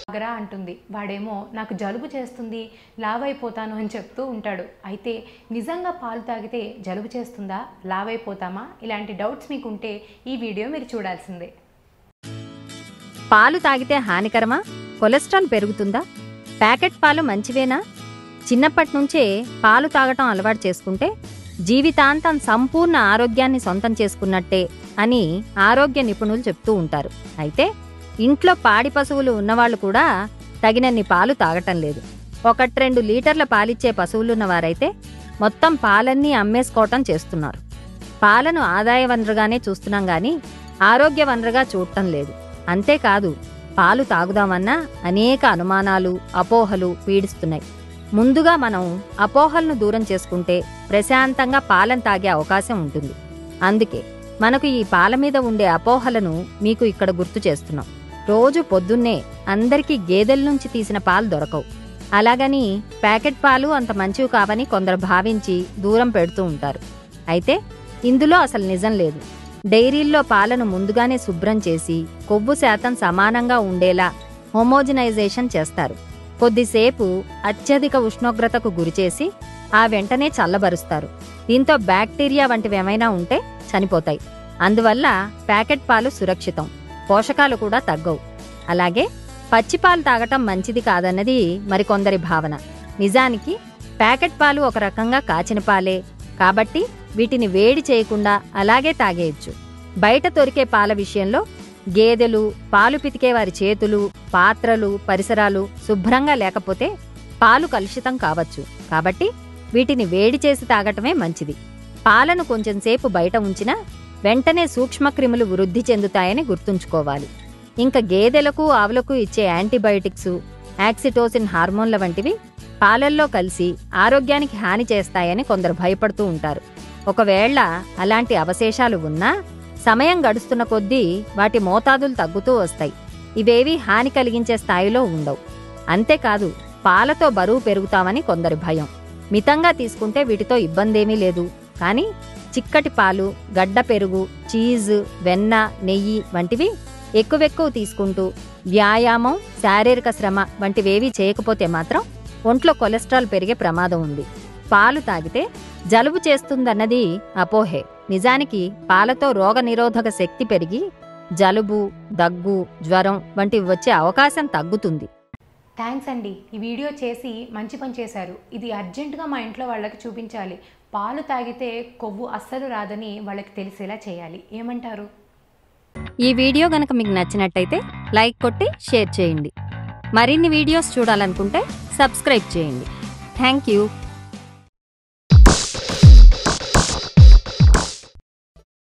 ఆగరా అంటుంది వాడేమో నాకు జలుబు చేస్తుంది లావైపోతాను అని చెప్తూ ఉంటాడు అయితే నిజంగా పాలు తాగితే జలుబు చేస్తుందా లావైపోతామా ఇలాంటి డౌట్స్ మీకు ఉంటే ఈ వీడియో మీరు చూడాల్సిందే పాలు తాగితే హానికరమా కొలెస్ట్రాల్ పెరుగుతుందా ప్యాకెట్ పాలు మంచివేనా చిన్నప్పటి నుంచే పాలు తాగటం అలవాటు చేసుకుంటే జీవితాంతం సంపూర్ణ ఆరోగ్యాన్ని సొంతం చేసుకున్నట్టే అని ఆరోగ్య నిపుణులు చెప్తూ ఉంటారు అయితే ఇంట్లో పాడి పశువులు ఉన్నవాళ్ళు కూడా తగినన్ని పాలు తాగటం లేదు ఒకటి రెండు లీటర్ల పాలిచ్చే పశువులున్న వారైతే మొత్తం పాలన్నీ అమ్మేసుకోవటం చేస్తున్నారు పాలను ఆదాయ వనరుగానే చూస్తున్నాం గాని ఆరోగ్య వనరుగా చూడటం లేదు అంతేకాదు పాలు తాగుదామన్నా అనేక అనుమానాలు అపోహలు పీడిస్తున్నాయి ముందుగా మనం అపోహలను దూరం చేసుకుంటే ప్రశాంతంగా పాలను తాగే అవకాశం ఉంటుంది అందుకే మనకు ఈ పాల మీద ఉండే అపోహలను మీకు ఇక్కడ గుర్తు చేస్తున్నాం రోజు పొద్దున్నే అందరికీ గేదెల నుంచి తీసిన పాలు దొరకవు అలాగని ప్యాకెట్ పాలు అంత మంచివి కావని కొందరు భావించి దూరం పెడుతూ ఉంటారు అయితే ఇందులో అసలు నిజం లేదు డైరీల్లో పాలను ముందుగానే శుభ్రం చేసి కొవ్వు శాతం సమానంగా ఉండేలా హోమోజినైజేషన్ చేస్తారు కొద్దిసేపు అత్యధిక ఉష్ణోగ్రతకు గురిచేసి ఆ వెంటనే చల్లబరుస్తారు దీంతో బ్యాక్టీరియా వంటివి ఏమైనా ఉంటే చనిపోతాయి అందువల్ల ప్యాకెట్ పాలు సురక్షితం పోషకాలు కూడా తగ్గవు అలాగే పచ్చిపాలు తాగటం మంచిది కాదన్నది మరికొందరి భావన నిజానికి ప్యాకెట్ పాలు ఒక రకంగా కాచిన పాలే కాబట్టి వీటిని వేడి చేయకుండా అలాగే తాగేయచ్చు బయట దొరికే పాల విషయంలో గేదెలు పాలు పితికే వారి చేతులు పాత్రలు పరిసరాలు శుభ్రంగా లేకపోతే పాలు కలుషితం కావచ్చు కాబట్టి వీటిని వేడి చేసి తాగటమే మంచిది పాలను కొంచెంసేపు బయట ఉంచినా వెంటనే సూక్ష్మక్రిములు వృద్ధి చెందుతాయని గుర్తుంచుకోవాలి ఇంకా గేదెలకు ఆవులకు ఇచ్చే యాంటీబయోటిక్స్ యాక్సిటోసిన్ హార్మోన్ల వంటివి పాలల్లో కలిసి ఆరోగ్యానికి హాని చేస్తాయని కొందరు భయపడుతూ ఉంటారు ఒకవేళ అలాంటి అవశేషాలు ఉన్నా సమయం గడుస్తున్న కొద్దీ వాటి మోతాదులు తగ్గుతూ వస్తాయి ఇవేవీ హాని కలిగించే స్థాయిలో ఉండవు అంతేకాదు పాలతో బరువు పెరుగుతామని కొందరి భయం మితంగా తీసుకుంటే వీటితో ఇబ్బందేమీ లేదు కానీ చిక్కటి పాలు గడ్డ పెరుగు చీజ్ వెన్న నెయ్యి వంటివి ఎక్కువెక్కువ తీసుకుంటూ వ్యాయామం శారీరక శ్రమ వంటివేవీ చేయకపోతే మాత్రం ఒంట్లో కొలెస్ట్రాల్ పెరిగే ప్రమాదం ఉంది పాలు తాగితే జలుబు చేస్తుందన్నది అపోహే నిజానికి పాలతో రోగనిరోధక శక్తి పెరిగి జలుబు దగ్గు జ్వరం వంటివి వచ్చే అవకాశం తగ్గుతుంది థ్యాంక్స్ అండి ఈ వీడియో చేసి మంచి పని చేశారు ఇది అర్జెంటుగా మా ఇంట్లో వాళ్ళకి చూపించాలి పాలు తాగితే కొవ్వు అస్సలు రాదని వాళ్ళకి తెలిసేలా చేయాలి ఏమంటారు ఈ వీడియో గనక మీకు నచ్చినట్టయితే లైక్ కొట్టి షేర్ చేయండి మరిన్ని వీడియోస్ చూడాలనుకుంటే సబ్స్క్రైబ్ చేయండి థ్యాంక్ యూ